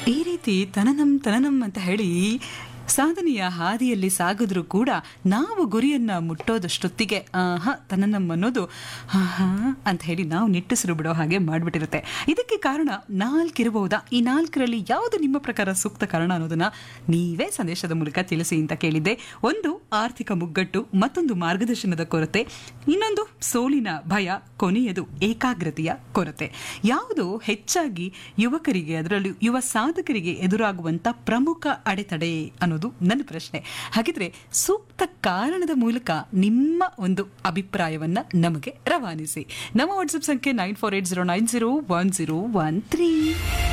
ಈ ರೀತಿ ತನನಂ ತನನಂ ಅಂತ ಹೇಳಿ ಸಾಧನೆಯ ಹಾದಿಯಲ್ಲಿ ಸಾಗಿದ್ರೂ ಕೂಡ ನಾವು ಗುರಿಯನ್ನ ಮುಟ್ಟೋದಷ್ಟೊತ್ತಿಗೆ ಆಹಾ ತನನಂ ಅನ್ನೋದು ಆಹಾ ಅಂತ ಹೇಳಿ ನಾವು ನಿಟ್ಟುಸಿರು ಬಿಡೋ ಹಾಗೆ ಮಾಡ್ಬಿಟ್ಟಿರುತ್ತೆ ಇದಕ್ಕೆ ಕಾರಣ ನಾಲ್ಕಿರಬಹುದಾ ಈ ನಾಲ್ಕರಲ್ಲಿ ಯಾವುದು ನಿಮ್ಮ ಪ್ರಕಾರ ಸೂಕ್ತ ಕಾರಣ ಅನ್ನೋದನ್ನ ನೀವೇ ಸಂದೇಶದ ಮೂಲಕ ತಿಳಿಸಿ ಅಂತ ಕೇಳಿದ್ದೆ ಒಂದು ಆರ್ಥಿಕ ಮುಗ್ಗಟ್ಟು ಮತ್ತೊಂದು ಮಾರ್ಗದರ್ಶನದ ಕೊರತೆ ಇನ್ನೊಂದು ಸೋಲಿನ ಭಯ ಕೊನೆಯದು ಏಕಾಗ್ರತೆಯ ಕೊರತೆ ಯಾವುದು ಹೆಚ್ಚಾಗಿ ಯುವಕರಿಗೆ ಅದರಲ್ಲೂ ಯುವ ಸಾಧಕರಿಗೆ ಎದುರಾಗುವಂತ ಪ್ರಮುಖ ಅಡೆತಡೆ ಅನ್ನೋದು ನನ್ನ ಪ್ರಶ್ನೆ ಹಾಗಿದ್ರೆ ಸೂಕ್ತ ಕಾರಣದ ಮೂಲಕ ನಿಮ್ಮ ಒಂದು ಅಭಿಪ್ರಾಯವನ್ನ ನಮಗೆ ರವಾನಿಸಿ ನಮ್ಮ ವಾಟ್ಸ್ಆಪ್ ಸಂಖ್ಯೆ nine four eight zero nine zero one zero one three